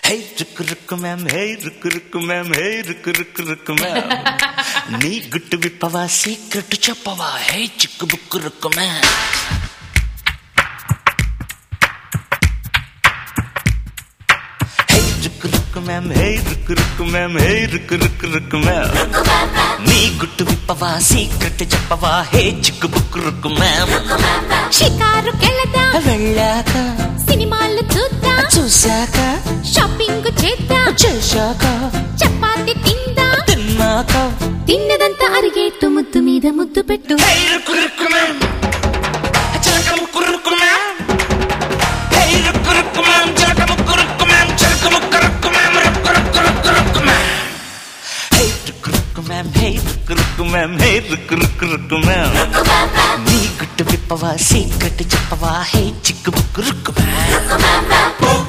హే Rukku Rukku ma'am hey Rukku Rukku ma'am hey Rukku Rukku Rukku ma'am నీ గుట్టు విప్పవా సీక్రెట్ చెప్పవా హే చిక్కు బుక్కు Rukku ma'am hey Rukku Rukku ma'am hey Rukku Rukku ma'am hey Rukku Rukku Rukku ma'am నీ గుట్టు విప్పవా సీక్రెట్ చెప్పవా హే చిక్కు బుక్కు రుక్కు మ్యామ్ షికారుకెళదాం వెళ్ళాక సినిమాలు చూద్దాం చూశాక షాపింగ్ చేద్దాం చేశాక చపాతి తిందాం తిన్నాక తిన్నదంతా అరిగేట్టు ముద్దు మీద ముద్దు పెట్టు హే రుక్కు రుక్కు మ్యామ్ చిలక ముక్కు Rukku ma'am hey Rukku Rukku ma'am చిలక ముక్కు రుక్కు మ్యామ్ చిలక ముక్కు Rukku ma'am Rukku Rukku Rukku Rukku ma'am hey Rukku Rukku ma'am hey Rukku Rukku ma'am hey Rukku Rukku Rukku ma'am నీ గుట్టు విప్పవా సీక్రెట్ చెప్పవా హే చిక్కు బుక్కు రుక్కు మ్యామ్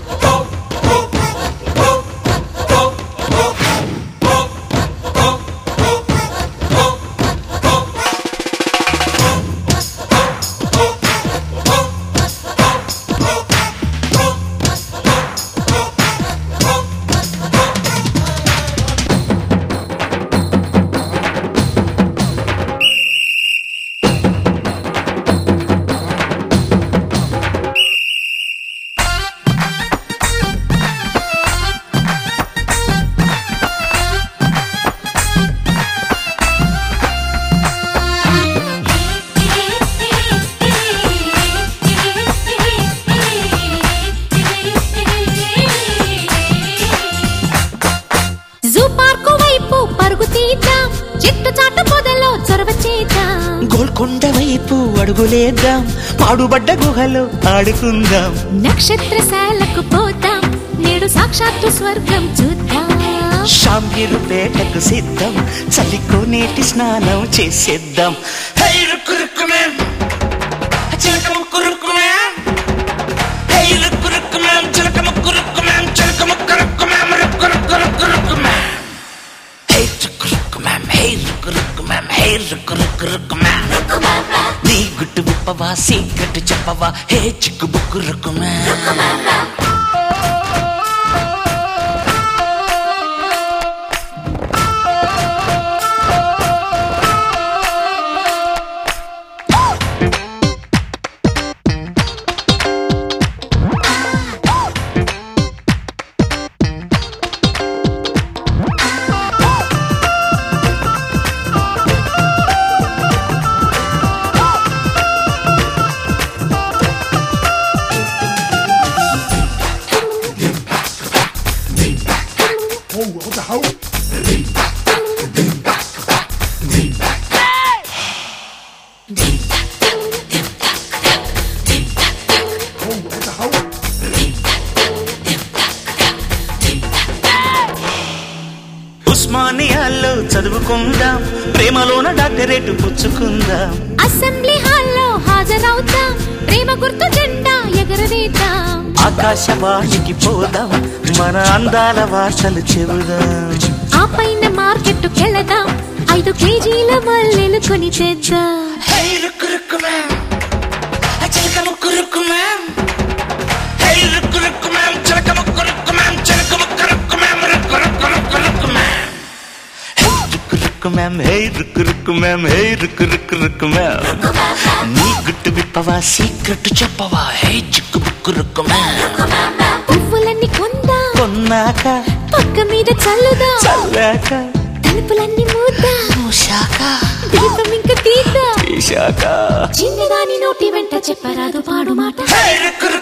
జూ పార్కు వైపు పరుగు తీద్దాం చెట్టు చాటు పొదలో చొరవ చేద్దాం గోల్కొండ వైపు అడుగులేద్దాం పాడుబడ్డ గుహలో ఆడుకుందాం నక్షత్రశాలకు పోతాం నేడు సాక్షాత్తు స్వర్గం చూద్దాం షాంగిరు పేటకు సిద్ధం చలికో నీటి స్నానం చేసేద్దాం హై రుక్కు రుక్కు మ్యామ్ చిలక ముక్కు Rukku ma'am hi Rukku Rukku ma'am చిలక ముక్కు రుక్కు మ్యామ్ చిలక ముక్కు Rukku ma'am Rukku Rukku Rukku Rukku ma'am hi Rukku Rukku ma'am hi Rukku Rukku ma'am hi Rukku Rukku Rukku ma'am నీ గుట్టు విప్పవా సీక్రెట్ చెప్పవా హే చిక్కు బుక్కు రుక్కు మ్యామ్ ఉస్మానియాలో చదువుకుందాం ప్రేమలోన డాక్టరేట్ పుచ్చుకుందాం అసెంబ్లీ హాల్లో హాజరవుతాం ప్రేమ గుర్తు జెండా ఎగరవేద్దాం ఆకాశవాణికి పోదాం మన అందాల వార్తలు చెబుదాం ఆ పైన మార్కెట్ కెళదాం ఐదు కేజీల మల్లెలు కొని తెద్దాం హై రుక్కు రుక్కు మ్యామ్ చిలక ముక్కు Rukku ma'am hi Rukku Rukku ma'am చిలక ముక్కు రుక్కు మ్యామ్ చిలక ముక్కు Rukku ma'am Rukku Rukku Rukku Rukku ma'am hi Rukku Rukku ma'am hi Rukku Rukku ma'am hi Rukku Rukku Rukku ma'am నీ గుట్టు విప్పవా సీక్రెట్ చెప్పవా హై చిక్కు బుక్కు రుక్కు మ్యామ్ పువ్వులన్నీ కొందాం కొన్నాక పక్క మీద చల్లుదాం చల్లాక తలుపులన్నీ మూద్దాం మూసాక దీపం ఇంక తీద్దాం తీశాక చిన్నదాని నోటి వెంట చెప్పరాదు పాడు మాట హై రుక్కు